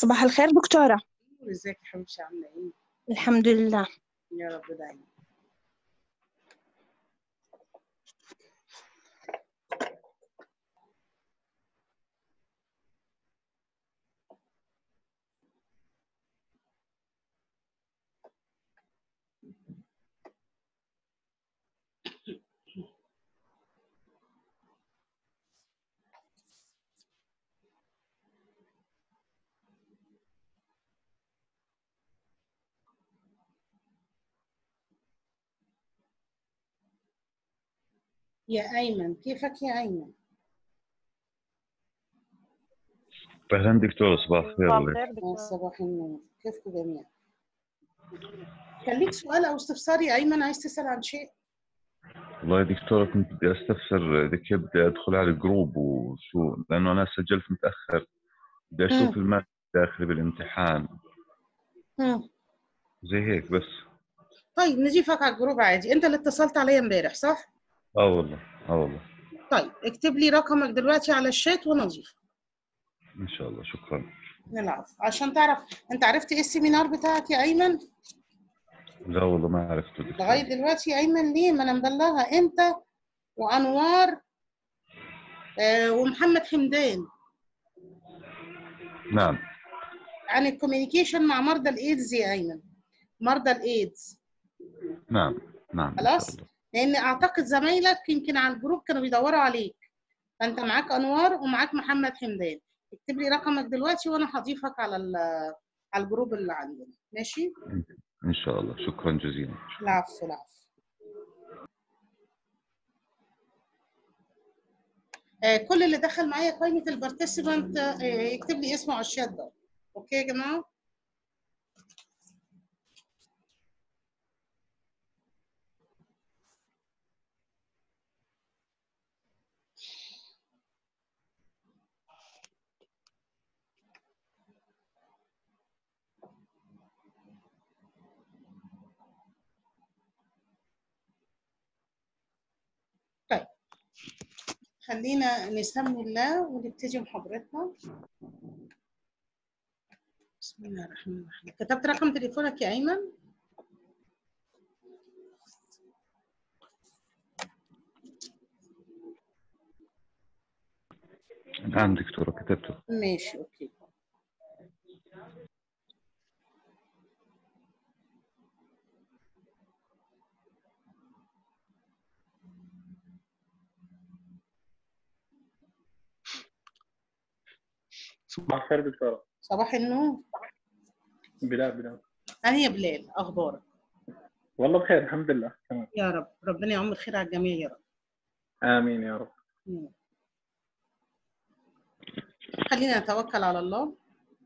صباح الخير دكتورة ازيك يا حبيبتي عامله ايه الحمد لله يا رب دايما يا ايمن كيفك يا ايمن أهلا دكتور صباح الخير صباح الله الخير يا دكتورة صباح النور كيفكم جميعا كان ليك سؤال او استفسار يا ايمن عايز تسال عن شيء والله يا دكتورة كنت بدي أستفسر إذا كيف بدي أدخل على الجروب وشو لأنه أنا سجلت متأخر بدي أشوف مم. المادة داخلي بالامتحان مم. زي هيك بس طيب نضيفك على الجروب عادي انت اللي اتصلت عليا امبارح صح آه والله آه والله طيب اكتب لي رقمك دلوقتي على الشات ونضيفك إن شاء الله شكرا نلعب عشان تعرف انت عرفت ايه السيمينار بتاعك يا ايمن لا والله ما عرفته دكتور لغايه دلوقتي يا ايمن ليه ما انا مبلغها انت وانوار آه ومحمد حمدان نعم عن الكوميونيكيشن مع مرضى الايدز يا ايمن مرضى الايدز نعم نعم إن شاء خلاص الله لان اعتقد زمايلك يمكن على الجروب كانوا بيدوروا عليك فانت معاك انوار ومعاك محمد حمدان اكتب لي رقمك دلوقتي وانا هضيفك على ال- على الجروب اللي عندنا ماشي إن شاء الله شكرا جزيلا العفو العفو آه، كل اللي دخل معايا قائمه البارتيسيبانت يكتب لي اسمه على الشات ده اوكي يا جماعه طيب خلينا نسمي الله ونبتدي محاضرتنا بسم الله الرحمن الرحيم كتبت رقم تليفونك يا ايمن نعم دكتورة كتبته ماشي اوكي صباح الخير دكتورة صباح النور بلال بلال انا يا بلال اخبارك والله بخير الحمد لله تمام يا رب ربنا يعم الخير على الجميع يا رب آمين يا رب مم. خلينا نتوكل على الله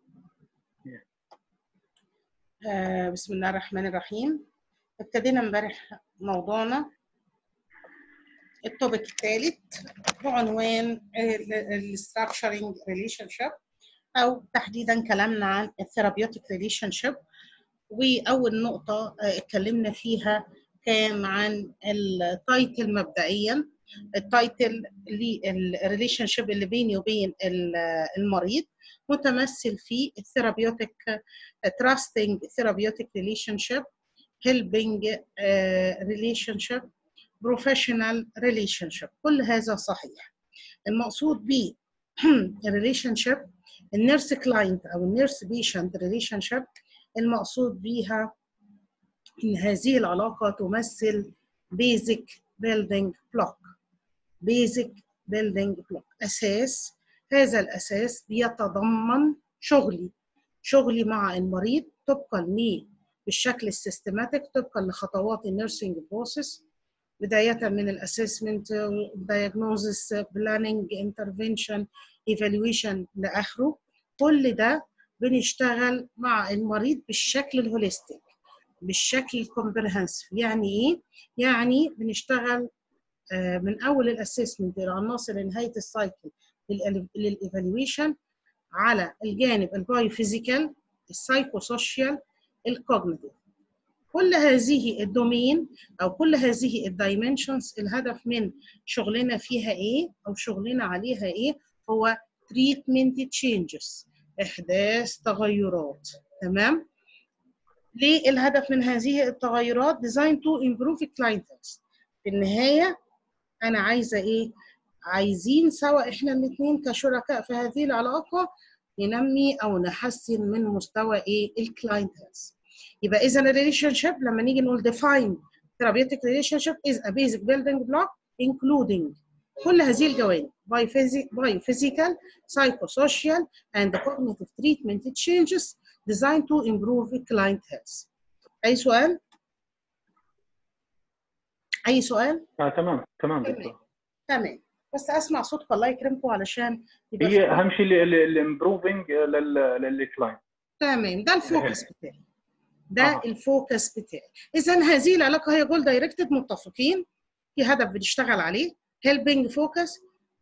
آه بسم الله الرحمن الرحيم ابتدينا امبارح موضوعنا التوبيك الثالث بعنوان الستراكشرنج ريليشن شيب او تحديدا كلامنا عن الثيرابيوتيك ريليشن شيب واول نقطه آه، اتكلمنا فيها كان عن التايتل مبدئيا التايتل للريليشن شيب اللي بيني وبين ال- المريض متمثل في الثيرابيوتيك تراستنج ثيرابيوتيك ريليشن شيب هيلبنج ريليشن شيب بروفيشنال ريليشن شيب كل هذا صحيح المقصود ب الريليشن شيب النيرس كلاينت او النيرس بيشنت ريليشن شيب المقصود بيها ان هذه العلاقه تمثل basic building block basic building block اساس هذا الاساس بيتضمن شغلي شغلي مع المريض طبقا ل بالشكل السيستماتيك طبقا لخطوات النيرسينج بروسيس بداية من الاسسمنت diagnosis بلاننج انترفنشن ايفالويشن لاخره كل ده بنشتغل مع المريض بالشكل الهوليستيك بالشكل الكومبرهنسيف يعني ايه؟ يعني بنشتغل آه، من اول الاسسمنت الى عناصر نهايه السايكل للايفالويشن على الجانب البايوفيزيكال السايكو سوشيال الكوجنيتيف كل هذه الدومين او كل هذه الدايمنشنز الهدف من شغلنا فيها ايه او شغلنا عليها ايه هو تريتمنت تشينجز احداث تغيرات تمام ليه الهدف من هذه التغيرات design to improve client health في النهايه انا عايزه ايه عايزين سوا احنا الاثنين كشركاء في هذه العلاقه ننمي او نحسن من مستوى ايه الكلاينت هيلث يبقى اذا الريليشن شيب لما نيجي نقول define therapeutic relationship is a basic building block including كل هذه الجوانب biophysical, psychosocial, and cognitive treatment changes designed to improve client health. أي سؤال؟ أي سؤال؟ آه تمام تمام تمام. دكتور تمام بس أسمع صوتكم الله يكرمكم علشان يبقى هي في- اهم شيء الامبروفنج للكلاينت تمام ده الفوكس بتاعي ده آه. الفوكس بتاعي اذا هذه العلاقه هي جول دايركتد متفقين في هدف بنشتغل عليه هيلبنج فوكس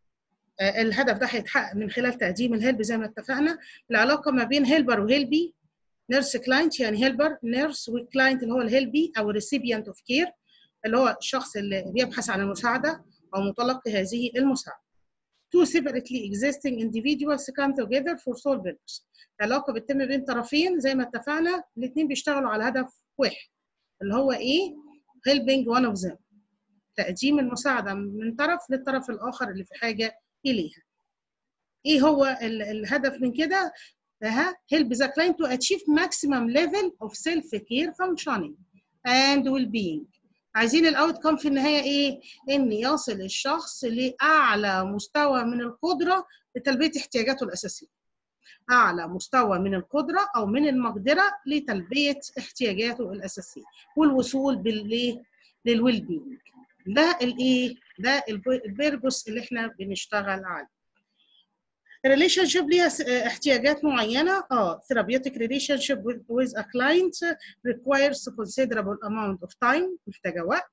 الهدف ده هيتحقق من خلال تقديم الهيلب زي ما اتفقنا العلاقه ما بين هيلبر وهيلبي نيرس كلاينت يعني هيلبر نيرس والكلاينت اللي هو الهيلبي او الريسيبيانت اوف كير اللي هو الشخص اللي بيبحث عن المساعده او متلقي هذه المساعده two separately existing individuals come together for sole purpose العلاقه بتتم بين طرفين زي ما اتفقنا الاثنين بيشتغلوا على هدف واحد اللي هو ايه helping one of them تقديم المساعده من طرف للطرف الاخر اللي في حاجه اليها ايه هو ال- الهدف من كده ها help the client to achieve maximum level of self care functioning and well-being عايزين الاوت كم في النهايه ايه ان يصل الشخص لاعلى مستوى من القدره لتلبيه احتياجاته الاساسيه اعلى مستوى من القدره او من المقدره لتلبيه احتياجاته الاساسيه والوصول بالايه للويل بينج ده الايه ده البيربوس اللي احنا بنشتغل عليه الريليشن شيب ليها س- احتياجات معينه اه therapeutic relationship with, with a client requires considerable amount of time محتاجه وقت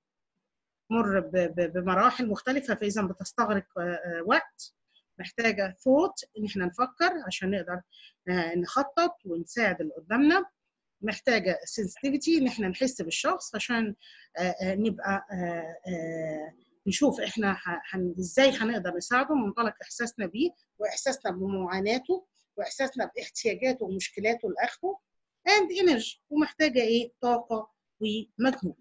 مر ب- ب- بمراحل مختلفه فاذا بتستغرق آه، آه، وقت محتاجه thought ان احنا نفكر عشان نقدر آه، نخطط ونساعد اللي قدامنا محتاجه sensitivity ان احنا نحس بالشخص عشان آه، آه، نبقى آه، آه، نشوف احنا ه- هن- ازاي هنقدر نساعده من منطلق احساسنا بيه واحساسنا بمعاناته واحساسنا باحتياجاته ومشكلاته لاخره and energy ومحتاجه ايه طاقه ومجهود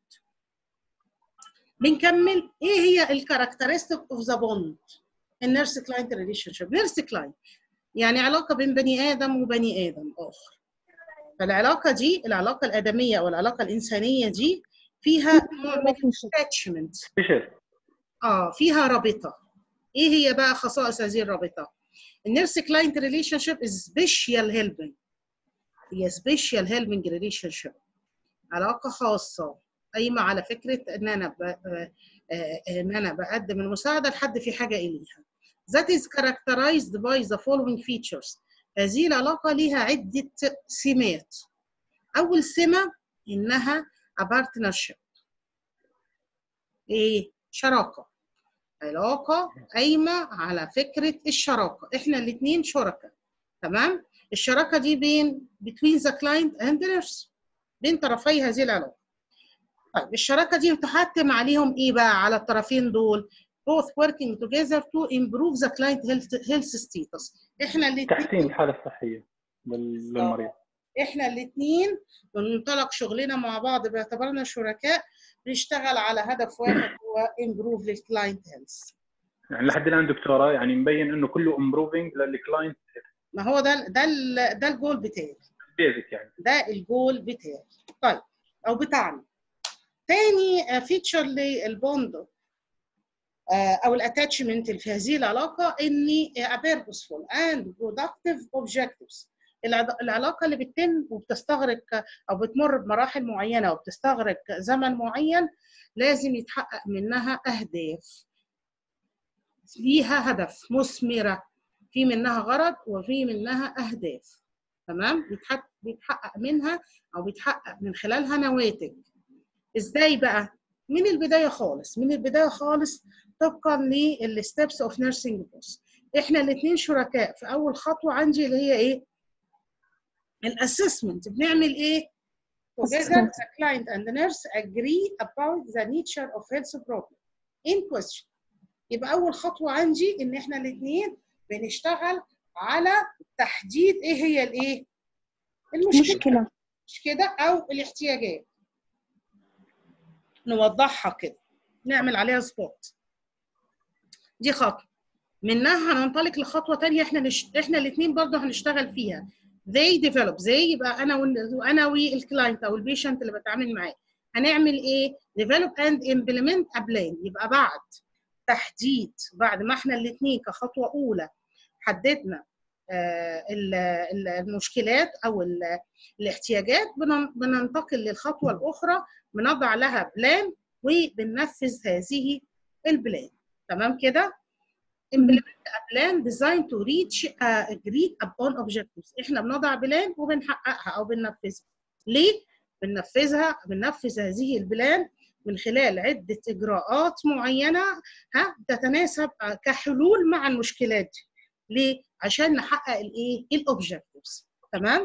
بنكمل ايه هي الكاركترستيك اوف ذا بوند النيرس كلاينت ريليشن شيب نيرس كلاينت يعني علاقه بين بني ادم وبني ادم اخر فالعلاقه دي العلاقه الادميه او العلاقه الانسانيه دي فيها نوع من الاتاتشمنت فيشل اه فيها رابطه ايه هي بقى خصائص هذه الرابطه النيرس كلاينت ريليشن شيب سبيشال هيلبنج هي سبيشال هيلبنج ريليشن شيب علاقه خاصه قايمه على فكره ان انا ب... آه، آه، ان انا بقدم المساعده لحد في حاجه اليها that is characterized by the following features هذه العلاقه ليها عده سمات اول سمه انها a partnership ايه شراكه علاقه قايمه على فكره الشراكه احنا الاثنين شركاء تمام الشراكه دي بين between the client and the nurse بين طرفي هذه العلاقه طيب الشراكه دي تحتم عليهم ايه بقى على الطرفين دول both working together to improve the client health, health status احنا الاثنين تحسين الحاله الصحيه لل- للمريض احنا الاثنين من منطلق شغلنا مع بعض باعتبارنا شركاء بنشتغل على هدف واحد هو improve للكلاينت هيلث يعني لحد الان دكتوره يعني مبين انه كله امبروفنج للكلاينت ما هو ده ده ال- ده الجول بتاعي بيزك يعني ده الجول بتاعي طيب او بتاعنا تاني فيتشر للبوند آه، او الاتاتشمنت اللي في هذه العلاقه اني a purposeful and productive objectives العض- العلاقه اللي بتتم وبتستغرق او بتمر بمراحل معينه وبتستغرق زمن معين لازم يتحقق منها اهداف ليها هدف مثمره في منها غرض وفي منها اهداف تمام بيتحقق بيتحقق منها او بيتحقق من خلالها نواتج ازاي بقى من البدايه خالص من البدايه خالص طبقا للستبس اوف نيرسينج بوس احنا الاثنين شركاء في اول خطوه عندي اللي هي ايه الاسسمنت بنعمل ايه together the client and the nurse agree about the nature of health problem in question يبقى اول خطوه عندي ان احنا الاثنين بنشتغل على تحديد ايه هي الايه المشكله مشكلة مش كده او الاحتياجات نوضحها كده نعمل عليها سبوت دي خطوه منها هننطلق لخطوه تانية احنا نش... احنا الاثنين برضه هنشتغل فيها they develop زي يبقى انا وال- وانا والكلاينت او البيشنت اللي بتعامل معاه هنعمل ايه develop and implement a plan يبقى بعد تحديد بعد ما احنا الاثنين كخطوه اولى حددنا آه، ال- ال- المشكلات او ال- الاحتياجات بنن- بننتقل للخطوه الاخرى بنضع لها بلان وبننفذ هذه البلان تمام كده implement a plan designed to reach a agreed upon objectives احنا بنضع بلان وبنحققها او بننفذها ليه بننفذها بننفذ هذه البلان من خلال عده اجراءات معينه ها تتناسب كحلول مع المشكلات دي ليه عشان نحقق الايه الاوبجكتيفز تمام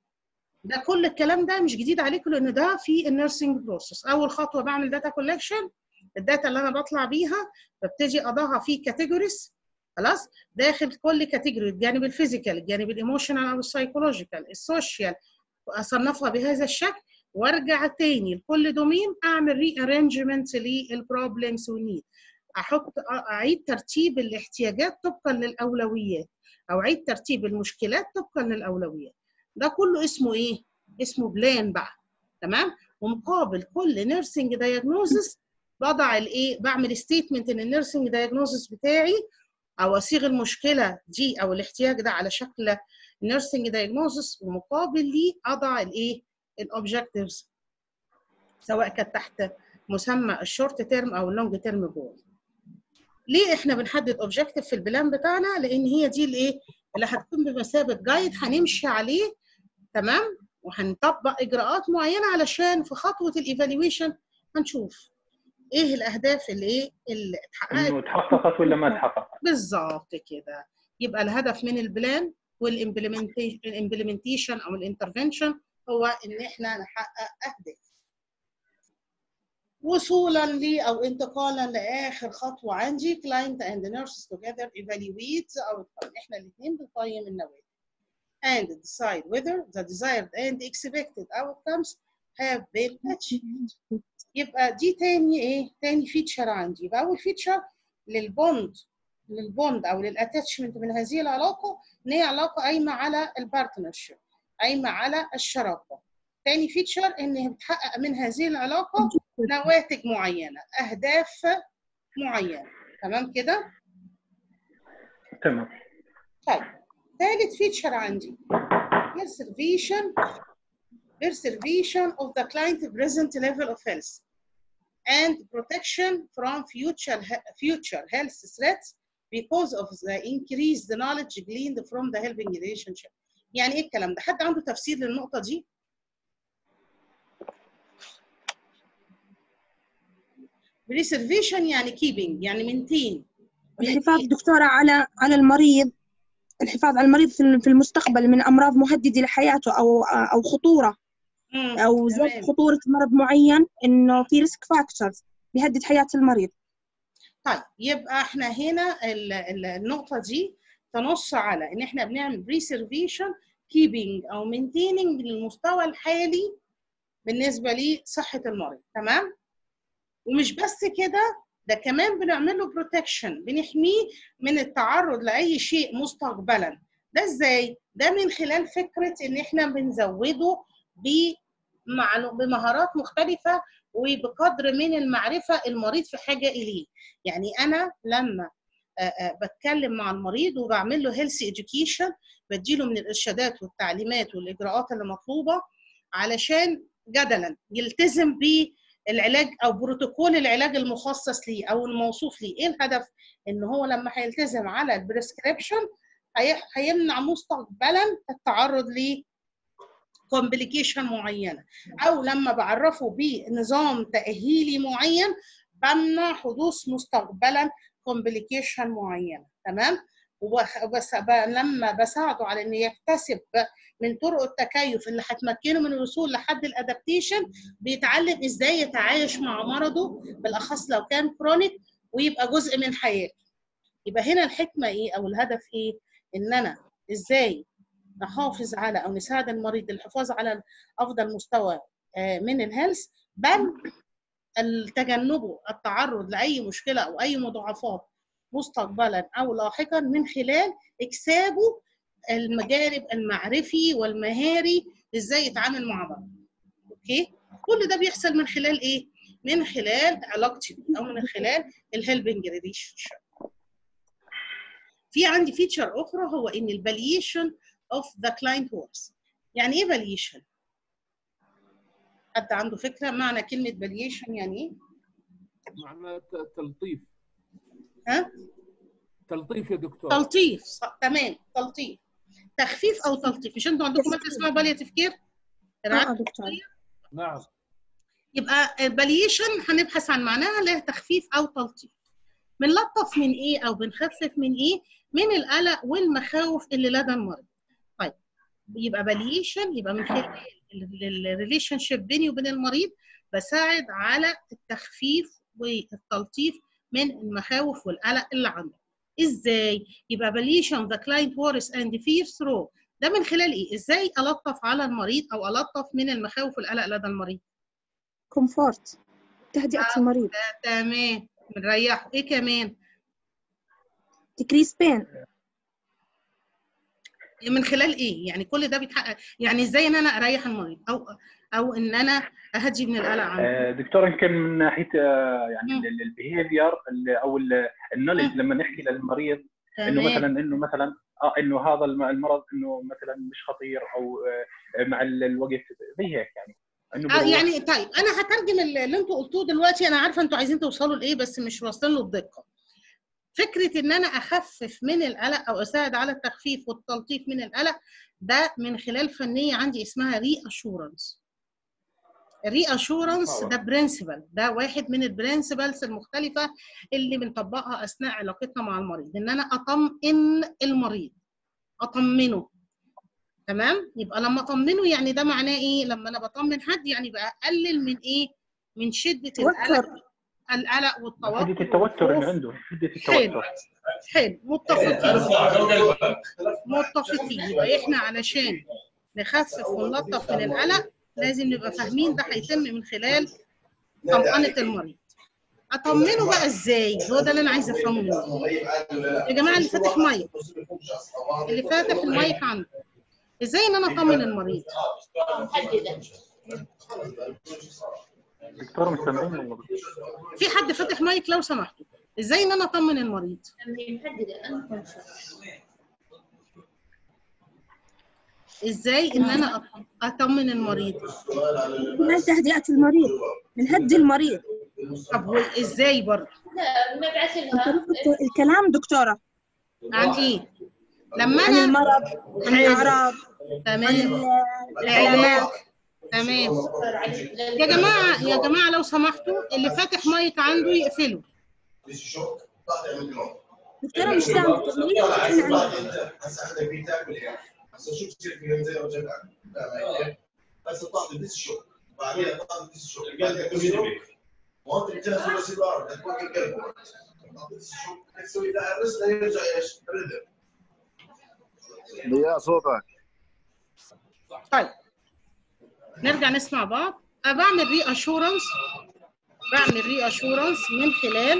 ده كل الكلام ده مش جديد عليكم لان ده في النيرسينج بروسيس اول خطوه بعمل داتا كولكشن الداتا اللي انا بطلع بيها ببتدي اضعها في كاتيجوريز خلاص داخل كل كاتيجوري الجانب الفيزيكال الجانب الايموشنال او السايكولوجيكال السوشيال اصنفها بهذا الشكل وارجع تاني لكل دومين اعمل ري ارينجمنت للبروبلمز ونيد احط اعيد ترتيب الاحتياجات طبقا للاولويات او اعيد ترتيب المشكلات طبقا للاولويات ده كله اسمه ايه اسمه بلان بقى تمام ومقابل كل نيرسينج دايجنوزس بضع الايه بعمل ستيتمنت ان النيرسينج دايجنوزس بتاعي او اصيغ المشكله دي او الاحتياج ده على شكل نيرسينج دايجنوزس ومقابل ليه اضع الايه الاوبجكتيفز سواء كانت تحت مسمى الشورت تيرم او اللونج تيرم جول ليه احنا بنحدد اوبجكتيف في البلان بتاعنا لان هي دي الايه اللي هتكون بمثابه جايد هنمشي عليه تمام وهنطبق اجراءات معينه علشان في خطوه الايفالويشن هنشوف ايه الاهداف اللي ايه اللي اتحققت انه تحققت ولا ما تحققت بالظبط كده يبقى الهدف من البلان والامبلمنتيشن او الانترفنشن هو ان احنا نحقق اهداف وصولا لي او انتقالا لاخر خطوه عندي client and nurses together evaluate the outcome احنا الاثنين بنقيم النواتج and decide whether the desired and expected outcomes have been achieved يبقى دي تاني ايه تاني فيتشر عندي يبقى اول فيتشر للبوند للبوند او للاتاتشمنت من هذه العلاقه ان هي علاقه قايمه على البارتنرشيب قايمه على الشراكه تاني فيتشر ان بتحقق من هذه العلاقه نواتج معينه اهداف معينه تمام كده تمام طيب ثالث فيتشر عندي preservation preservation of the client present level of health and protection from future he- future health threats because of the increased knowledge gleaned from the helping relationship يعني ايه الكلام ده حد عنده تفسير للنقطه دي preservation يعني keeping يعني maintain الحفاظ دكتورة على على المريض الحفاظ على المريض في في المستقبل من أمراض مهددة لحياته أو أو خطورة مم. أو تمام. زاد خطورة مرض معين إنه في ريسك فاكتورز بيهدد حياة المريض طيب يبقى احنا هنا ال- ال- النقطة دي تنص على ان احنا بنعمل preservation keeping او maintaining للمستوى الحالي بالنسبة لصحة المريض تمام؟ ومش بس كده ده كمان بنعمل له بروتكشن بنحميه من التعرض لأي شيء مستقبلا ده ازاي؟ ده من خلال فكرة ان احنا بنزوده بمعلو- بمهارات مختلفة وبقدر من المعرفة المريض في حاجة إليه يعني أنا لما آه، آه، بتكلم مع المريض وبعمل له هيلث education بديله من الإرشادات والتعليمات والإجراءات اللي مطلوبة علشان جدلا يلتزم بالعلاج أو بروتوكول العلاج المخصص ليه أو الموصوف ليه إيه الهدف؟ إن هو لما هيلتزم على البريسكريبشن هيمنع مستقبلا التعرض ل كومبليكيشن معينه او لما بعرفه بنظام تاهيلي معين بمنع حدوث مستقبلا كومبليكيشن معينه تمام وبخ- وبس ب- لما بساعده على انه يكتسب من طرق التكيف اللي هتمكنه من الوصول لحد الادابتيشن بيتعلم ازاي يتعايش مع مرضه بالاخص لو كان كرونيك ويبقى جزء من حياته يبقى هنا الحكمه ايه او الهدف ايه ان انا ازاي نحافظ على او نساعد المريض للحفاظ على افضل مستوى آه، من الهيلث بل تجنبه التعرض لاي مشكله او اي مضاعفات مستقبلا او لاحقا من خلال اكسابه المجانب المعرفي والمهاري ازاي يتعامل مع بعض اوكي كل ده بيحصل من خلال ايه من خلال علاقتي بيه او من خلال الهيلبنج ريليشن في عندي فيتشر اخرى هو ان الفاليشن اوف ذا كلاينت وركس يعني ايه فاليشن حد عنده فكره معنى كلمه فاليشن يعني ايه معناه ت- تلطيف ها تلطيف يا دكتور تلطيف صح. تمام تلطيف تخفيف او تلطيف مش انتوا عندكم ماده اسمها باليه تفكير اه دكتور نعم يبقى الباليشن هنبحث عن معناها اللي هي تخفيف او تلطيف بنلطف من ايه او بنخفف من ايه من القلق والمخاوف اللي لدى المريض طيب يبقى باليشن يبقى من خلال الريليشن شيب بيني وبين المريض بساعد على التخفيف والتلطيف من المخاوف والقلق اللي عنده ازاي يبقى باليشن ذا كلاينت worries and fears through ده من خلال ايه ازاي الطف على المريض او الطف من المخاوف والقلق لدى المريض كومفورت تهدئة المريض تمام بنريحه ايه كمان decrease pain من خلال ايه يعني كل ده بيتحقق يعني ازاي ان انا اريح المريض او او ان انا اهدي من القلق عنده آه، دكتور يمكن من ناحيه آه، يعني مم. البيهيفير او النولج لما نحكي للمريض انه تمام. مثلا انه مثلا اه انه هذا الم- المرض انه مثلا مش خطير او آه، مع ال- الوقت زي هيك يعني انه آه بروح- يعني طيب انا هترجم اللي اللي انتوا قلتوه دلوقتي انا عارفه انتوا عايزين توصلوا لايه بس مش واصلين له الدقه فكره ان انا اخفف من القلق او اساعد على التخفيف والتلطيف من القلق ده من خلال فنيه عندي اسمها ري اشورنس الري اشورنس ده برنسبل ده واحد من البرنسبلز المختلفه اللي بنطبقها اثناء علاقتنا مع المريض ان انا اطمئن المريض اطمنه تمام يبقى لما اطمنه يعني ده معناه ايه لما انا بطمن حد يعني بقلل من ايه من شده القلق توتر القلق والتوتر شده التوتر اللي والخوف. عنده شده حلو التوتر حلو متفقين متفقين يبقى احنا علشان نخفف ونلطف من القلق لازم نبقى فاهمين ده هيتم من خلال طمأنة المريض اطمنه بقى ازاي هو ده اللي انا عايزه افهمه منه يا جماعه اللي فاتح مايك اللي فاتح المايك عنده ازاي ان انا اطمن المريض دكتور مش سامعين والله في حد فاتح مايك لو سمحتوا ازاي ان انا اطمن المريض ازاي ان انا أط- اطمن المريض من تهدئة المريض بنهدي المريض طب هو ازاي برضه نبعث عن لها طريق الكلام دكتورة عن ايه لما عن انا المرض عن الأعراض عن تمام ال- العلامات تمام يا جماعه يا جماعه لو سمحتوا اللي فاتح مايك عنده يقفله دكتورة مش سامعة تقولي عن هسه عندك في تاكل يعني هسه شو بصير في زي ما جمع هسه طاقه ديس الشوك بعدين طاقه ديس الشوك بعدين تسوي وانت بتجهز ولا سيب ارض تكون القلب طاقه ديس الشوك تسوي لها الرزق يرجع ايش؟ رذم يا صوتك طيب نرجع نسمع بعض أنا بعمل ري اشورنس بعمل ري اشورنس من خلال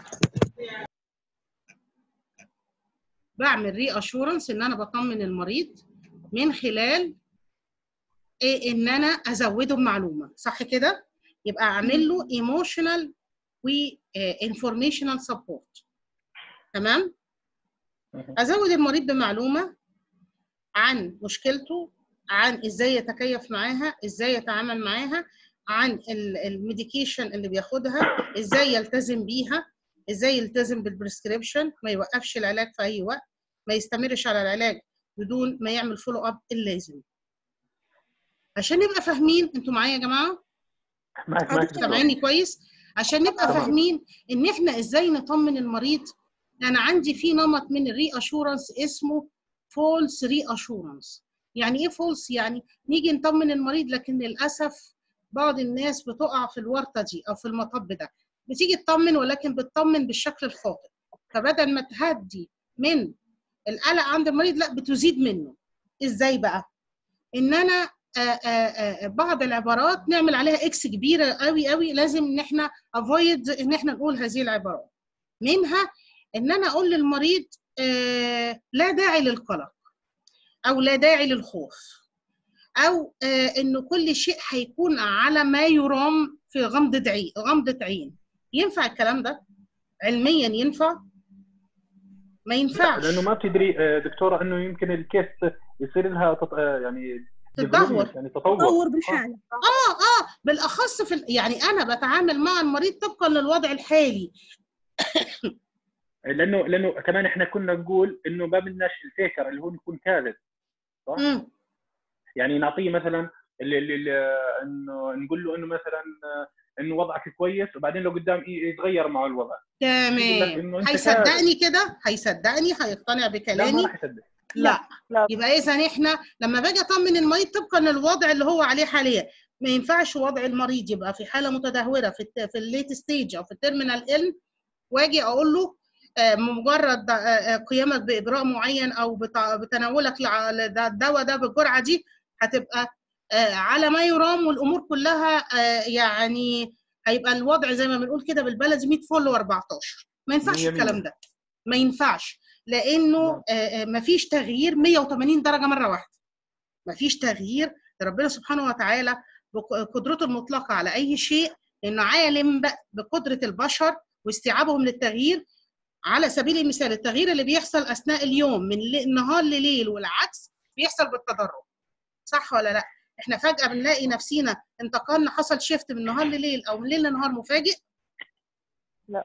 بعمل ري اشورنس ان انا بطمن المريض من خلال ايه ان انا ازوده بمعلومه صح كده يبقى اعمل له ايموشنال و انفورميشنال سبورت تمام ازود المريض بمعلومه عن مشكلته عن ازاي يتكيف معاها ازاي يتعامل معاها عن الميديكيشن اللي بياخدها ازاي يلتزم بيها ازاي يلتزم بالبريسكريبشن ما يوقفش العلاج في اي وقت ما يستمرش على العلاج بدون ما يعمل فولو اب اللازم عشان نبقى فاهمين انتوا معايا يا جماعه معك معك دكتور. سامعيني كويس عشان نبقى طبعا. فاهمين ان احنا ازاي نطمن المريض انا عندي في نمط من الري اشورنس اسمه فولس ري اشورنس يعني ايه فولس يعني نيجي نطمن المريض لكن للاسف بعض الناس بتقع في الورطه دي او في المطب ده بتيجي تطمن ولكن بتطمن بالشكل الخاطئ فبدل ما تهدي من القلق عند المريض لا بتزيد منه ازاي بقى ان انا آه، آه، آه، بعض العبارات نعمل عليها اكس كبيره قوي قوي لازم ان احنا افويد ان احنا نقول هذه العبارات منها ان انا اقول للمريض آه، لا داعي للقلق او لا داعي للخوف او آه، انه كل شيء هيكون على ما يرام في غمضة عين غمضة عين ينفع الكلام ده علميا ينفع ما ينفعش لانه ما بتدري آه، دكتوره انه يمكن الكيس يصير لها تط... آه، يعني تدهور. development، يعني تطور تطور بالحالة اه اه بالاخص في ال- يعني انا بتعامل مع المريض طبقا للوضع الحالي لانه لانه كمان احنا كنا نقول انه ما بدناش الفيكر اللي هو يكون كاذب صح؟ مم. يعني نعطيه مثلا اللي اللي اللي انه نقول له انه مثلا آه، انه وضعك كويس وبعدين لو قدام ي- يتغير معه الوضع يقول لك تمام إنه أنت هيصدقني كده هيصدقني هيقتنع لا ما بكلامي راح يصدق لا لا. يبقى اذا احنا لما باجي اطمن المريض طبقا للوضع اللي هو عليه حاليا ما ينفعش وضع المريض يبقى في حاله متدهوره في الت- في الليت ستيج او في التيرمينال ال واجي اقول له آه، مجرد آه، آه، قيامك باجراء معين او بتع- بتناولك لع- لده- الدواء ده بالجرعه دي هتبقى آه، على ما يرام والامور كلها آه، يعني هيبقى الوضع زي ما بنقول كده بالبلدي 100 فل و14 ما ينفعش مية مية. الكلام ده ما ينفعش لانه آه، آه، مفيش تغيير 180 درجه مره واحده مفيش تغيير ربنا سبحانه وتعالى بقدرته المطلقه على اي شيء انه عالم بق- بقدره البشر واستيعابهم للتغيير على سبيل المثال التغيير اللي بيحصل اثناء اليوم من ل- نهار لليل والعكس بيحصل بالتدرج صح ولا لا احنا فجاه بنلاقي نفسينا انتقلنا حصل شيفت من نهار لليل او من ليل لنهار مفاجئ لا.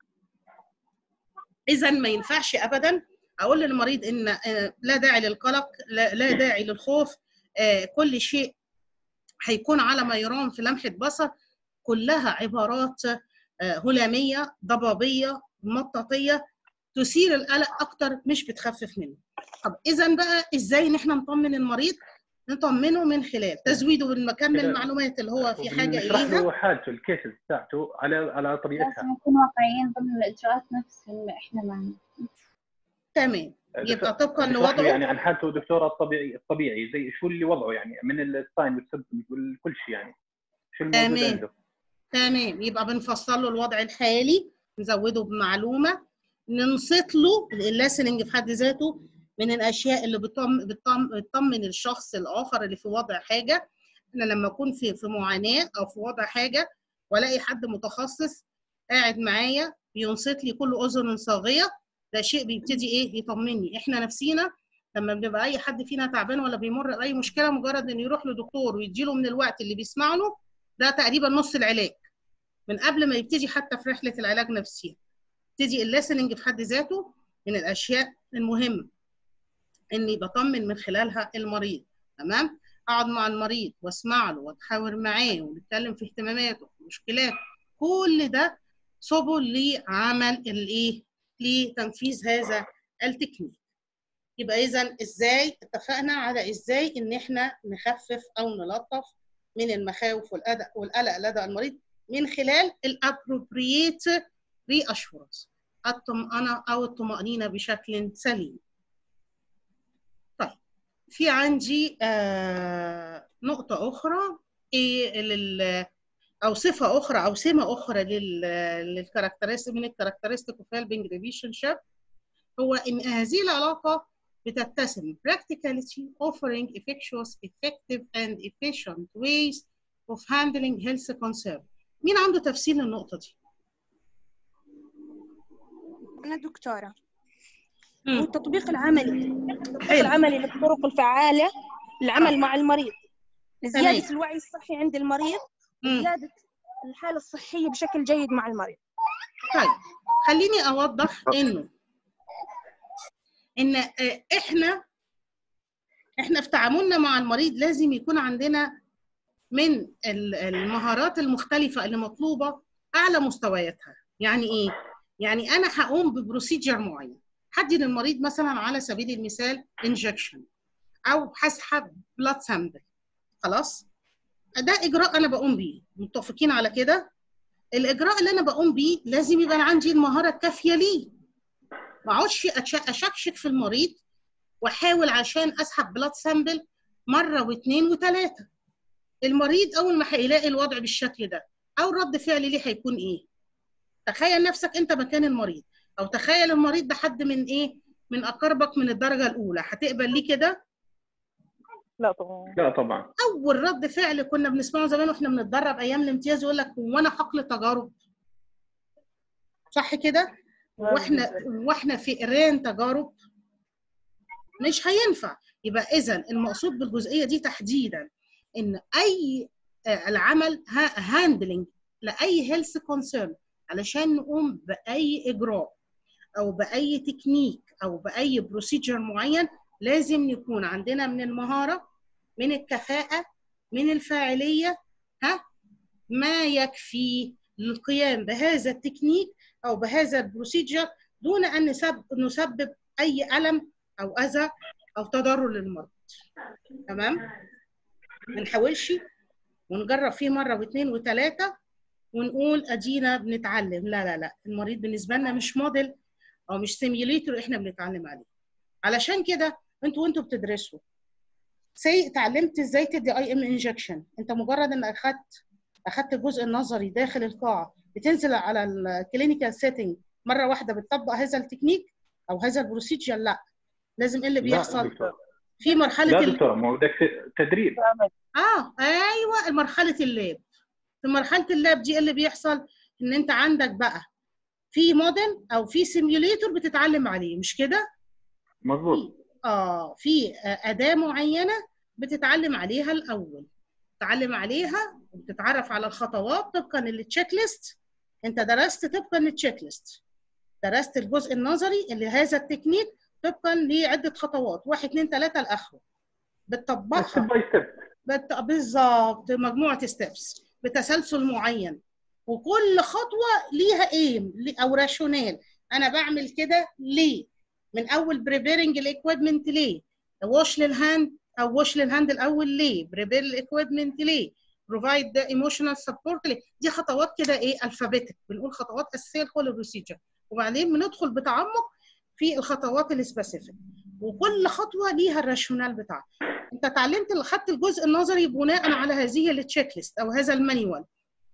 اذا ما ينفعش ابدا اقول للمريض ان آه، لا داعي للقلق لا, لا داعي للخوف آه، كل شيء هيكون على ما يرام في لمحه بصر كلها عبارات آه، هلاميه ضبابيه مطاطيه تثير القلق اكتر مش بتخفف منه طب اذا بقى ازاي ان احنا نطمن المريض نطمنه من خلال تزويده بالمكان من كده. المعلومات اللي هو في حاجه نشرح اليها له حالته الكيسز بتاعته على على طبيعتها لازم نكون واقعيين ضمن الإجراءات نفس اللي إحنا معنا تمام يبقى طبقا نشرح له لوضعه يعني عن حالته دكتوره الطبيعي الطبيعي زي شو اللي وضعه يعني من الساين والسيمبتومز وكل شيء يعني شو الموجود تمام. عنده تمام يبقى بنفصل له الوضع الحالي نزوده بمعلومه ننصت له الليسننج في حد ذاته من الاشياء اللي بتطم بتطم بتطمن الشخص الاخر اللي في وضع حاجه انا لما اكون في في معاناه او في وضع حاجه والاقي حد متخصص قاعد معايا بينصت لي كل اذن صاغيه ده شيء بيبتدي ايه يطمني احنا نفسينا لما بنبقى اي حد فينا تعبان ولا بيمر باي مشكله مجرد انه يروح لدكتور ويديله من الوقت اللي بيسمع له ده تقريبا نص العلاج من قبل ما يبتدي حتى في رحله العلاج نفسيا يبتدي الليسننج في حد ذاته من الاشياء المهمه اني بطمن من خلالها المريض تمام اقعد مع المريض واسمع له واتحاور معاه ونتكلم في اهتماماته في مشكلاته كل ده سبل لعمل الايه لتنفيذ هذا التكنيك يبقى اذا ازاي اتفقنا على ازاي ان احنا نخفف او نلطف من المخاوف والقلق والقلق لدى المريض من خلال الابروبريت ري اشورنس الطمأنة او الطمأنينة بشكل سليم طيب في عندي آه نقطة أخرى إيه لل أو صفة أخرى أو سمة أخرى لل للكاركترستيك من الكاركترستيك اوف هيلبنج ريليشن شيب هو إن هذه العلاقة بتتسم practicality offering effectuous effective and efficient ways of handling health concern مين عنده تفسير للنقطة دي؟ أنا دكتورة مم. والتطبيق العملي التطبيق حلو. العملي للطرق الفعالة للعمل مع المريض لزيادة تمام. الوعي الصحي عند المريض مم. وزيادة الحالة الصحية بشكل جيد مع المريض طيب خليني اوضح انه ان آه، احنا احنا في تعاملنا مع المريض لازم يكون عندنا من ال- المهارات المختلفة اللي مطلوبة أعلى مستوياتها يعني إيه؟ يعني أنا هقوم ببروسيجر معين هدي للمريض مثلا على سبيل المثال انجكشن أو هسحب بلاد سامبل خلاص؟ ده إجراء أنا بقوم بيه متفقين على كده؟ الإجراء اللي أنا بقوم بيه لازم يبقى عندي المهارة الكافية ليه ما اقعدش أتش- اشكشك في المريض واحاول عشان اسحب بلاد سامبل مره واثنين وثلاثه المريض اول ما هيلاقي الوضع بالشكل ده اول رد فعل ليه هيكون ايه تخيل نفسك انت مكان المريض او تخيل المريض ده حد من ايه من اقاربك من الدرجه الاولى هتقبل ليه كده لا طبعا لا طبعا اول رد فعل كنا بنسمعه زمان واحنا بنتدرب ايام الامتياز يقول لك هو انا حقل تجارب صح كده واحنا واحنا في قران تجارب مش هينفع يبقى اذا المقصود بالجزئيه دي تحديدا ان اي آه، العمل هاندلنج لاي هيلث كونسيرن علشان نقوم باي اجراء او باي تكنيك او باي بروسيجر معين لازم يكون عندنا من المهاره من الكفاءه من الفاعليه ها ما يكفي للقيام بهذا التكنيك او بهذا البروسيجر دون ان نسبب نسبب اي الم او اذى او تضرر للمرض تمام ما نحاولش ونجرب فيه مره واثنين وثلاثه ونقول ادينا بنتعلم لا لا لا المريض بالنسبه لنا مش موديل او مش سيميوليتور احنا بنتعلم عليه علشان كده انتوا وانتوا بتدرسوا سي اتعلمت ازاي تدي اي ام انجكشن انت مجرد ان اخدت اخدت الجزء النظري داخل القاعه بتنزل على الكلينيكال سيتنج مره واحده بتطبق هذا التكنيك او هذا البروسيجر لا لازم ايه اللي لا بيحصل دكتور في مرحله لا ال... دكتور ما هو ده تدريب اه ايوه مرحله اللاب في مرحله اللاب دي إيه اللي بيحصل ان انت عندك بقى في موديل او في سيميوليتور بتتعلم عليه مش كده مظبوط اه في آه، اداه معينه بتتعلم عليها الاول تتعلم عليها وبتتعرف على الخطوات طبقا للتشيك ليست انت درست طبقا للتشيك ليست درست الجزء النظري اللي هذا التكنيك طبقا لعده خطوات واحد اتنين تلاته لاخره بتطبقها ستيب باي ستيب بت... بالظبط مجموعه ستيبس بتسلسل معين وكل خطوه ليها ايم او راشونال انا بعمل كده ليه من اول بريبيرنج الاكويبمنت ليه واش للهاند او واش للهاند الاول ليه بريبير الاكويبمنت ليه بروفايد ايموشنال سبورت ليه دي خطوات كده ايه الفابيتك بنقول خطوات اساسيه لكل بروسيجر وبعدين بندخل بتعمق في الخطوات السبيسيفيك وكل خطوه ليها الراشونال بتاعها انت اتعلمت خدت الجزء النظري بناء على هذه التشيك ليست او هذا المانيوال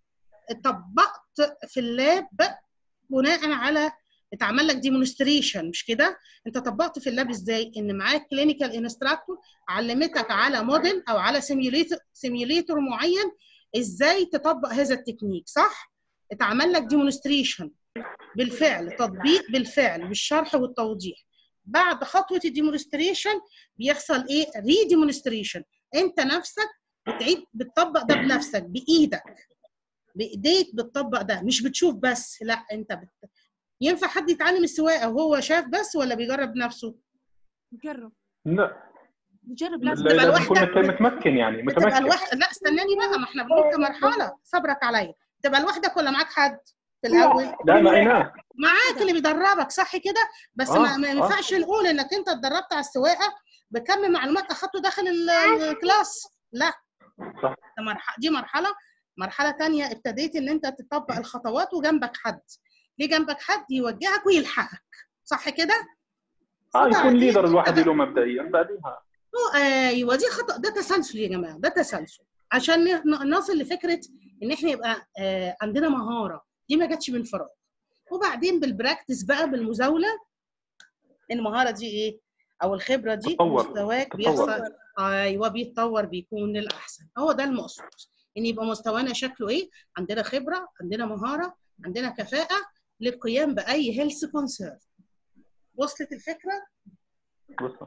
طبقت في اللاب بناء على اتعمل لك ديمونستريشن مش كده انت طبقت في اللاب ازاي ان معاك كلينيكال انستراكتور علمتك على موديل او على سيميوليتور سيميوليتور معين ازاي تطبق هذا التكنيك صح اتعمل لك ديمونستريشن بالفعل تطبيق بالفعل بالشرح والتوضيح بعد خطوه الديمونستريشن بيحصل ايه ري ديمونستريشن انت نفسك بتعيد بتطبق ده بنفسك بايدك بايديك بتطبق ده مش بتشوف بس لا انت بت... ينفع حد يتعلم السواقه وهو شاف بس ولا بيجرب نفسه نجرب لا نجرب لا لازم تبقى لازم تكون لوحدك. انت متمكن يعني بتبقى متمكن الواحد لا استناني بقى ما احنا بنقول كمرحله صبرك عليا تبقى لوحدك ولا معاك حد في الاول لا معيناه معاك اللي بيدربك صح كده بس آه، ما, ما آه. ينفعش نقول انك انت اتدربت على السواقه بكم معلومات اخدته داخل ال- الكلاس لا صح. ده مرحله دي مرحله مرحله تانية ابتديت ان انت تطبق الخطوات وجنبك حد ليه جنبك حد يوجهك ويلحقك صح كده اه يكون وبعدين ليدر الواحد تبقى- له مبدئيا بعديها أوه، ايوه دي خطأ ده تسلسل يا جماعه ده تسلسل عشان ن- نصل لفكره ان احنا يبقى آه، عندنا مهاره دي ما جاتش من فراغ وبعدين بالبراكتس بقى بالمزاوله المهاره دي ايه او الخبره دي تطور. مستواك تطور. بيحصل ايوه بيتطور بيكون للاحسن هو ده المقصود ان يبقى مستوانا شكله ايه عندنا خبره عندنا مهاره عندنا كفاءه للقيام باي هيلث كونسيرن وصلت الفكره بص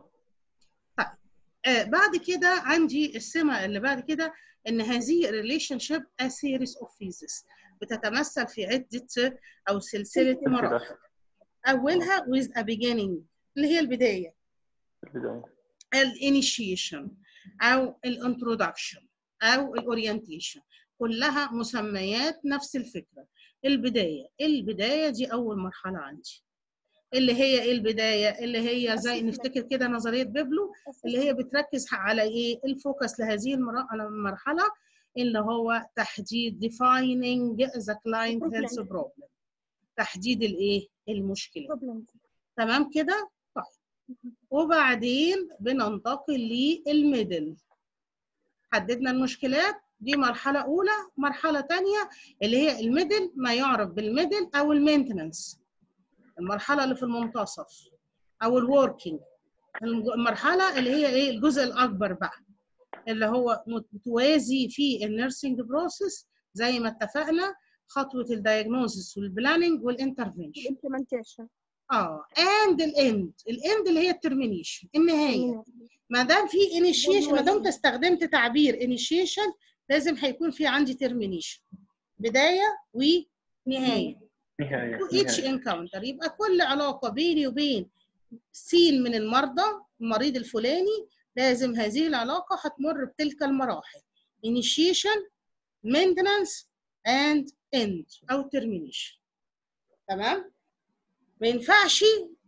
آه بعد كده عندي السمة اللي بعد كده ان هذه ريليشن شيب a series of phases بتتمثل في عدة او سلسلة مراحل اولها with a beginning اللي هي البداية البداية. الانيشيشن او الانترودكشن او الاورينتيشن كلها مسميات نفس الفكرة البداية البداية دي اول مرحلة عندي اللي هي ايه البداية اللي هي زي نفتكر كده نظرية بيبلو اللي هي بتركز على ايه الفوكس لهذه المرا- المرحله اللي هو تحديد defining the client health problem تحديد الايه المشكله تمام كده طيب وبعدين بننتقل للميدل حددنا المشكلات دي مرحلة أولى مرحلة تانية اللي هي الميدل ما يعرف بالميدل أو المينتننس المرحلة اللي في المنتصف أو الوركينج المرحلة اللي هي إيه الجزء الأكبر بقى اللي هو متوازي في النيرسينج بروسيس زي ما اتفقنا خطوة الدايجنوزس والبلاننج والانترفنشن الامبلمنتيشن اه اند الاند الاند اللي هي الترمينيشن النهايه ما دام في انيشيشن ما دام انت استخدمت تعبير انيشيشن لازم هيكون في عندي ترمينيشن بدايه ونهايه نهايه each نهاية. encounter يبقى كل علاقه بيني وبين سين من المرضى المريض الفلاني لازم هذه العلاقه هتمر بتلك المراحل initiation maintenance and end او termination تمام ما ينفعش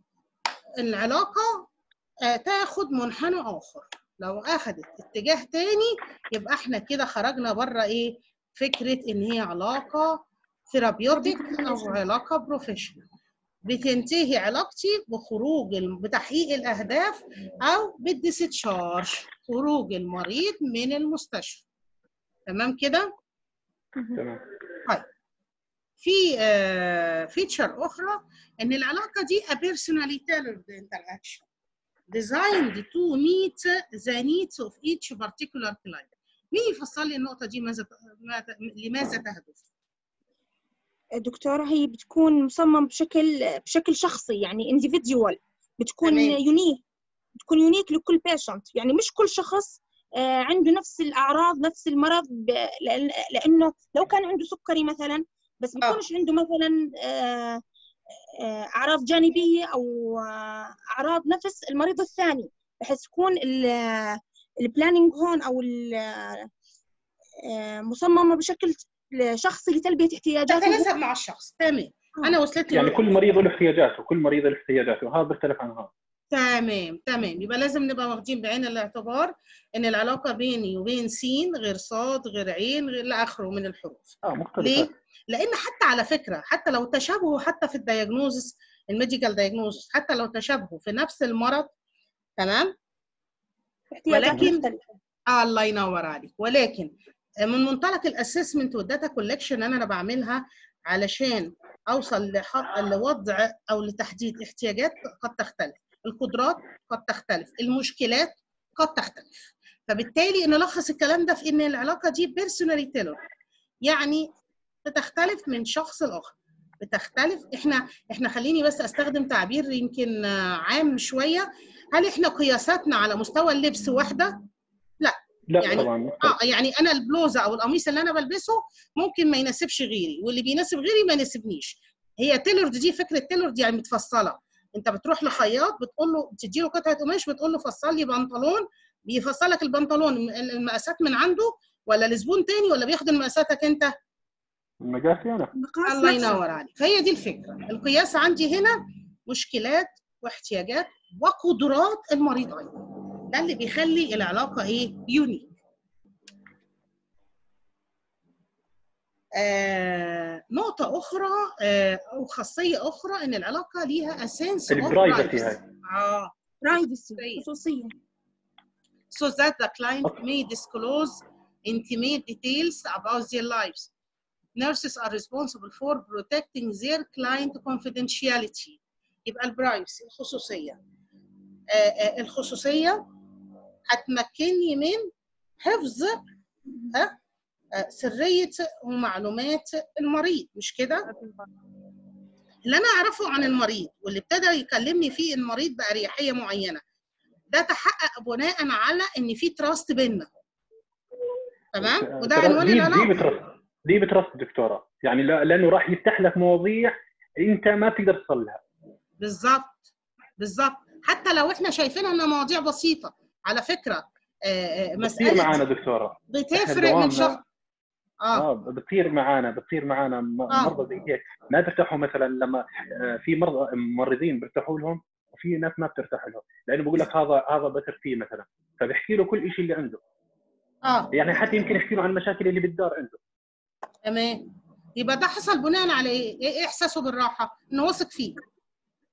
العلاقه آه، تاخد منحنى اخر لو اخدت اتجاه تاني يبقى احنا كده خرجنا بره ايه فكره ان هي علاقه ثيرابيوتيك او علاقه بروفيشنال بتنتهي علاقتي بخروج الم- بتحقيق الاهداف او بالديستشارج خروج المريض من المستشفى تمام كده تمام في فيتشر اخرى ان العلاقه دي a personally tailored interaction designed to meet the needs of each particular client مين يفسر لي النقطه دي ماذا ماذا- لماذا تهدف دكتورة هي بتكون مصمم بشكل بشكل شخصي يعني individual بتكون تمام. يونيك بتكون يونيك لكل بيشنت يعني مش كل شخص آه، عنده نفس الأعراض نفس المرض ب- لأن لأنه لو كان عنده سكري مثلا بس آه. بيكونش عنده مثلا آه، آه، أعراض جانبية أو آه، أعراض نفس المريض الثاني بحيث يكون البلاننج هون أو ال- آه، مصممة بشكل شخصي لتلبية احتياجاته تتناسب مع الشخص تمام انا وصلت لي يعني النقطة. كل مريض له احتياجاته كل مريض له احتياجاته هذا بيختلف عن هذا تمام تمام يبقى لازم نبقى واخدين بعين الاعتبار ان العلاقه بيني وبين سين غير صاد غير عين غير لاخره من الحروف اه مختلف ليه؟ لان حتى على فكره حتى لو تشابهوا حتى في الدياجنوزس الميديكال دياجنوزس حتى لو تشابهوا في نفس المرض تمام احتياجات ولكن- مختلفة آه الله ينور عليك ولكن من منطلق الاسسمنت والداتا كولكشن انا انا بعملها علشان اوصل لح- لوضع او لتحديد احتياجات قد تختلف القدرات قد تختلف المشكلات قد تختلف فبالتالي نلخص الكلام ده في ان العلاقه دي بيرسونالي تيلر يعني بتختلف من شخص لاخر بتختلف احنا احنا خليني بس استخدم تعبير يمكن آه، عام شويه هل احنا قياساتنا على مستوى اللبس واحده لا يعني- طبعا مختلف اه يعني انا البلوزه او القميص اللي انا بلبسه ممكن ما يناسبش غيري واللي بيناسب غيري ما يناسبنيش هي تيلورد دي فكره تيلورد يعني متفصله انت بتروح لخياط بتقول له تدي له قطعه قماش بتقول له فصل لي بنطلون بيفصل لك البنطلون المقاسات من عنده ولا لزبون تاني ولا بياخد مقاساتك انت مقاسي انا المقاس الله نفسه. ينور عليك فهي دي الفكره القياس عندي هنا مشكلات واحتياجات وقدرات المريض ايضا ده اللي بيخلي العلاقه ايه يونيك آه نقطة أخرى آه أو خاصية أخرى إن العلاقة ليها أساس البرايفسي هاي آه برايفسي خصوصية. خصوصية so that the client Okay. may disclose intimate details about their lives. Nurses are responsible for protecting their client confidentiality. يبقى البرايفسي الخصوصية. آه آه الخصوصية هتمكنني من حفظ ها آه سرية ومعلومات المريض مش كده؟ اللي أنا أعرفه عن المريض واللي ابتدى يكلمني فيه المريض بأريحية معينة ده تحقق بناء على ان في تراست بيننا تمام وده ترى عنوان دي دي العلاقه بترص دي بترص دكتوره يعني لا- لانه راح يفتح لك مواضيع انت ما بتقدر تصل لها بالظبط بالظبط حتى لو احنا شايفينها انها مواضيع بسيطه على فكره آه، آه، بتصير مساله معانا دكتوره بتفرق إحنا من شخص دوامنا- اه اه بتصير معانا بتصير معانا م- آه. مرضى زي هيك ما بيرتاحوا مثلا لما آه، في مرضى ممرضين بيرتاحوا لهم وفي ناس ما بترتاح لهم لانه بقول لك هذا هذا بثر فيه مثلا فبيحكي له كل شيء اللي عنده اه يعني حتى يمكن يحكي له عن المشاكل اللي بالدار عنده تمام يبقى ده حصل بناء على ايه؟ ايه احساسه بالراحه؟ انه واثق فيه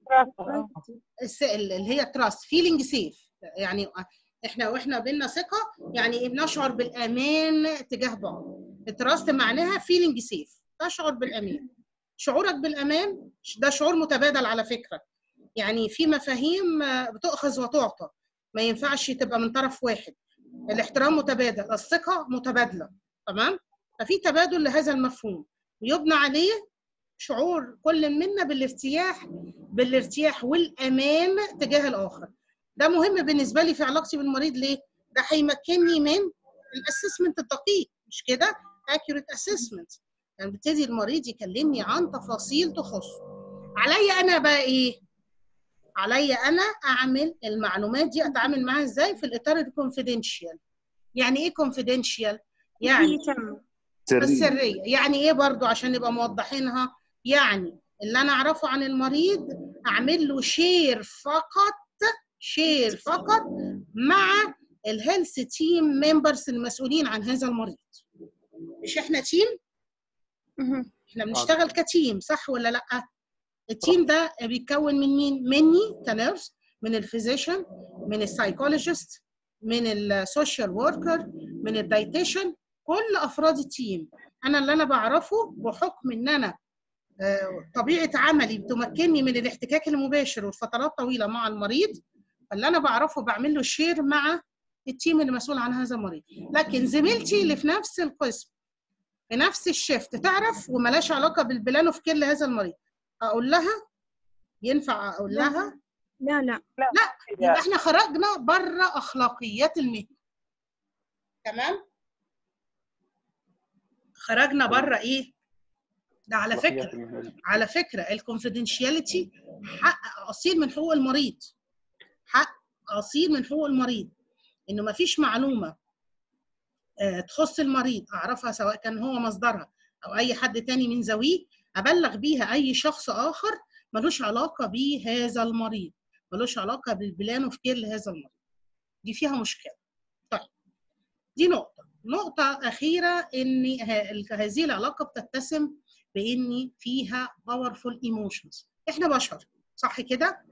الس- اللي هي تراست فيلينج سيف يعني احنا واحنا بينا ثقه يعني إيه؟ بنشعر بالامان تجاه بعض التراست معناها فيلينج سيف تشعر بالامان شعورك بالامان ده شعور متبادل على فكره يعني في مفاهيم آه، بتؤخذ وتعطى ما ينفعش تبقى من طرف واحد الاحترام متبادل الثقه متبادله تمام ففي تبادل لهذا المفهوم يبنى عليه شعور كل منا بالارتياح بالارتياح والامان تجاه الاخر ده مهم بالنسبه لي في علاقتي بالمريض ليه ده هيمكنني من الاسسمنت الدقيق مش كده accurate assessment يعني بيبتدي المريض يكلمني عن تفاصيل تخصه عليا انا بقى ايه عليا انا اعمل المعلومات دي اتعامل معاها ازاي في الاطار الكونفيدنشال يعني ايه كونفيدنشال يعني السريه يعني ايه برضو عشان نبقى موضحينها يعني اللي انا اعرفه عن المريض اعمل له شير فقط شير فقط مع الهيلث تيم ممبرز المسؤولين عن هذا المريض مش احنا تيم مهم. احنا بنشتغل كتيم صح ولا لا التيم ده بيتكون من مين مني كنيرس من الفيزيشن من السايكولوجيست من السوشيال وركر من الدايتيشن كل افراد التيم انا اللي انا بعرفه بحكم ان انا آه، طبيعه عملي بتمكنني من الاحتكاك المباشر والفترات طويله مع المريض اللي انا بعرفه بعمل له شير مع التيم اللي مسؤول عن هذا المريض لكن زميلتي اللي في نفس القسم في نفس الشيفت تعرف وملاش علاقه بالبلان اوف كير لهذا المريض اقول لها ينفع اقول لها لا لا يبقى احنا خرجنا بره اخلاقيات المهنه تمام خرجنا بره ايه ده على فكره على فكره الكونفيدنشياليتي حق اصيل من حقوق المريض حق اصيل من حقوق المريض انه ما فيش معلومه آه، تخص المريض اعرفها سواء كان هو مصدرها او اي حد تاني من ذويه ابلغ بيها اي شخص اخر ملوش علاقه بهذا المريض ملوش علاقه بالبلان اوف كير لهذا المريض دي فيها مشكله طيب دي نقطه نقطه اخيره ان ه- هذه العلاقه بتتسم بان فيها باورفول ايموشنز احنا بشر صح كده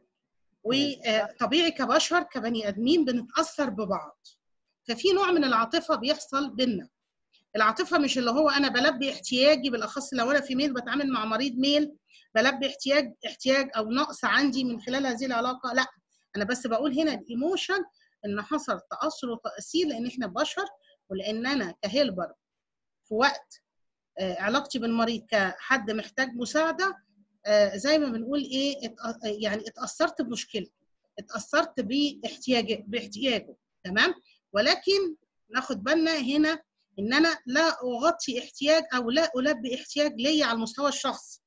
وطبيعي كبشر كبني ادمين بنتاثر ببعض ففي نوع من العاطفه بيحصل بينا العاطفه مش اللي هو انا بلبي احتياجي بالاخص لو انا في ميل بتعامل مع مريض ميل بلبي احتياج احتياج او نقص عندي من خلال هذه العلاقه لا انا بس بقول هنا الايموشن ان حصل تاثر وتاثير لان احنا بشر ولان انا كهيلبر في وقت آه، علاقتي بالمريض كحد محتاج مساعده آه، زي ما بنقول ايه اتأ- يعني اتاثرت بمشكلته اتاثرت باحتياجه باحتياجه تمام ولكن ناخد بالنا هنا ان انا لا اغطي احتياج او لا البي احتياج ليا على المستوى الشخصي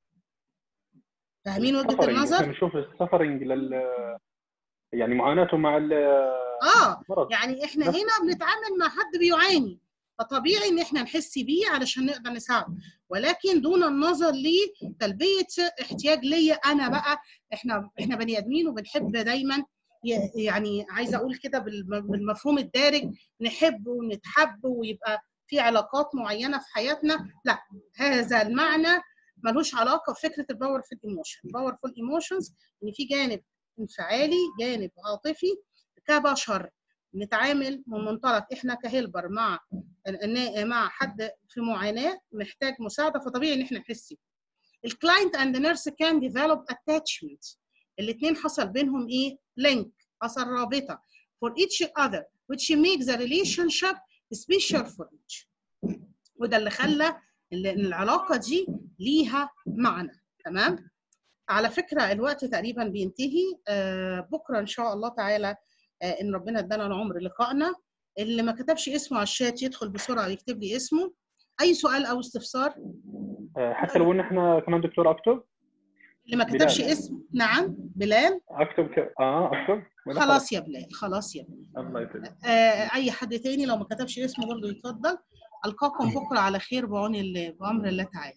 فاهمين وجهه السفرنج، النظر احنا بنشوف السفرنج لل يعني معاناته مع ال- اه المرض يعني احنا بس. هنا بنتعامل مع حد بيعاني فطبيعي ان احنا نحس بيه علشان نقدر نساعده ولكن دون النظر لتلبيه احتياج ليا انا بقى احنا احنا بني ادمين وبنحب دايما ي- يعني عايزه اقول كده بالم- بالمفهوم الدارج نحب ونتحب ويبقى في علاقات معينه في حياتنا لا هذا المعنى ملوش علاقه بفكره الباورفul ايموشن الباورفul ايموشنز ان في جانب انفعالي جانب عاطفي كبشر نتعامل من منطلق احنا كهيلبر مع إن- مع حد في معاناه محتاج مساعده فطبيعي ان احنا نحس بيه. الكلاينت اند نيرس كان ديفلوب اتاتشمنت الاثنين حصل بينهم ايه؟ لينك حصل رابطه for each other which makes the relationship special for each وده اللي خلى ال- العلاقه دي ليها معنى تمام؟ على فكره الوقت تقريبا بينتهي آه، بكره ان شاء الله تعالى آه، ان ربنا ادانا العمر لقائنا اللي ما كتبش اسمه على الشات يدخل بسرعه ويكتب لي اسمه اي سؤال او استفسار آه، حتى لو ان احنا كمان دكتور اكتب اللي ما كتبش بلال. اسم نعم بلال اكتب ك... اه اكتب ولا خلاص يا بلال خلاص يا بلال الله يسلمك آه، اي حد تاني لو ما كتبش اسمه برضه يتفضل القاكم بكره على خير بعون الله بامر الله تعالى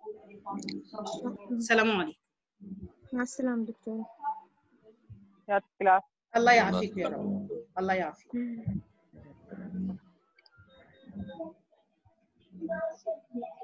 السلام عليكم مع السلامة دكتور يعطيك العافيه الله يعافيك يا رب الله يعافيك مم.